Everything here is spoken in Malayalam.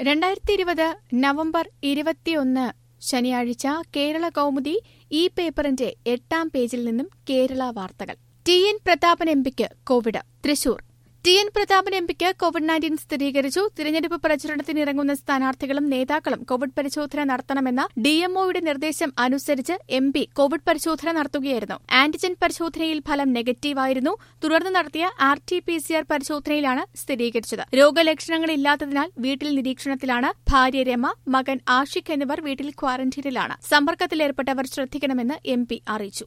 രണ്ടായിരത്തി ഇരുപത് നവംബർ ഇരുപത്തിയൊന്ന് ശനിയാഴ്ച കേരള കൗമുദി ഈ പേപ്പറിന്റെ എട്ടാം പേജിൽ നിന്നും കേരള വാർത്തകൾ ടി എൻ പ്രതാപൻ എംപിക്ക് Covid Thrissur T N Prathapan എംപിക്ക് കോവിഡ് നയൻറ്റീൻ സ്ഥിരീകരിച്ചു തിരഞ്ഞെടുപ്പ് പ്രചരണത്തിനിറങ്ങുന്ന സ്ഥാനാർത്ഥികളും നേതാക്കളും കോവിഡ് പരിശോധന നടത്തണമെന്ന ഡിഎംഒയുടെ നിർദ്ദേശം അനുസരിച്ച് എം പി കോവിഡ് പരിശോധന നടത്തുകയായിരുന്നു ആന്റിജൻ പരിശോധനയിൽ ഫലം നെഗറ്റീവായിരുന്നു തുടർന്ന് നടത്തിയ R T P C R പരിശോധനയിലാണ് സ്ഥിരീകരിച്ചത് രോഗലക്ഷണങ്ങളില്ലാത്തതിനാൽ വീട്ടിൽ നിരീക്ഷണത്തിലാണ് ഭാര്യ രമ മകൻ ആഷിഖ് എന്നിവർ വീട്ടിൽ ക്വാറന്റീനിലാണ് സമ്പർക്കത്തിലേർപ്പെട്ടവർ ശ്രദ്ധിക്കണമെന്ന് എം പി അറിയിച്ചു